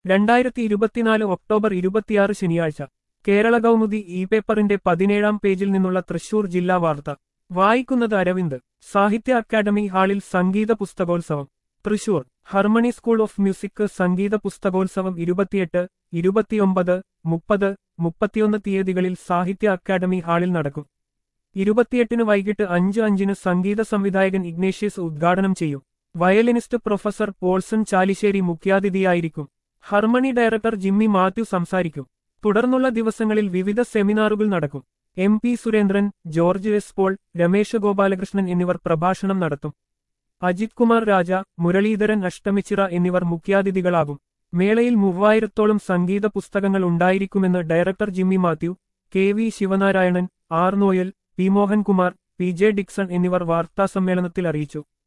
രണ്ടായിരത്തി ഇരുപത്തിനാല് ഒക്ടോബർ ഇരുപത്തിയാറ് ശനിയാഴ്ച കേരള കൗമുദി ഇ പേപ്പറിന്റെ പതിനേഴാം പേജിൽ നിന്നുള്ള തൃശൂർ ജില്ലാ വാർത്ത വായിക്കുന്നത് അരവിന്ദ് സാഹിത്യ അക്കാദമി ഹാളിൽ സംഗീത പുസ്തകോത്സവം Thrissur harmony school of music സംഗീത പുസ്തകോത്സവം ഇരുപത്തിയെട്ട് ഇരുപത്തിയൊമ്പത് മുപ്പത് മുപ്പത്തിയൊന്ന് തീയതികളിൽ സാഹിത്യ അക്കാദമി ഹാളിൽ നടക്കും ഇരുപത്തിയെട്ടിന് വൈകിട്ട് അഞ്ച് അഞ്ചിന് സംഗീത സംവിധായകൻ ഇഗ്നേഷ്യസ് ഉദ്ഘാടനം ചെയ്യും വയലിനിസ്റ്റ് പ്രൊഫസർ പോൾസൺ ചാലിശ്ശേരി മുഖ്യാതിഥിയായിരിക്കും ഹർമണി ഡയറക്ടർ ജിമ്മി മാത്യു സംസാരിക്കും തുടർന്നുള്ള ദിവസങ്ങളിൽ വിവിധ സെമിനാറുകൾ നടക്കും M P Surendran George S Paul Ramesh Gopalakrishnan എന്നിവർ പ്രഭാഷണം നടത്തും അജിത് കുമാർ രാജ മുരളീധരൻ അഷ്ടമിച്ചിറ എന്നിവർ മുഖ്യാതിഥികളാകും മേളയിൽ മൂവായിരത്തോളം സംഗീത പുസ്തകങ്ങൾ ഉണ്ടായിരിക്കുമെന്ന് director Jimmy Mathew K V Sivanarayanan R Noel P Mohankumar P J Dixon എന്നിവർ വാർത്താസമ്മേളനത്തിൽ അറിയിച്ചു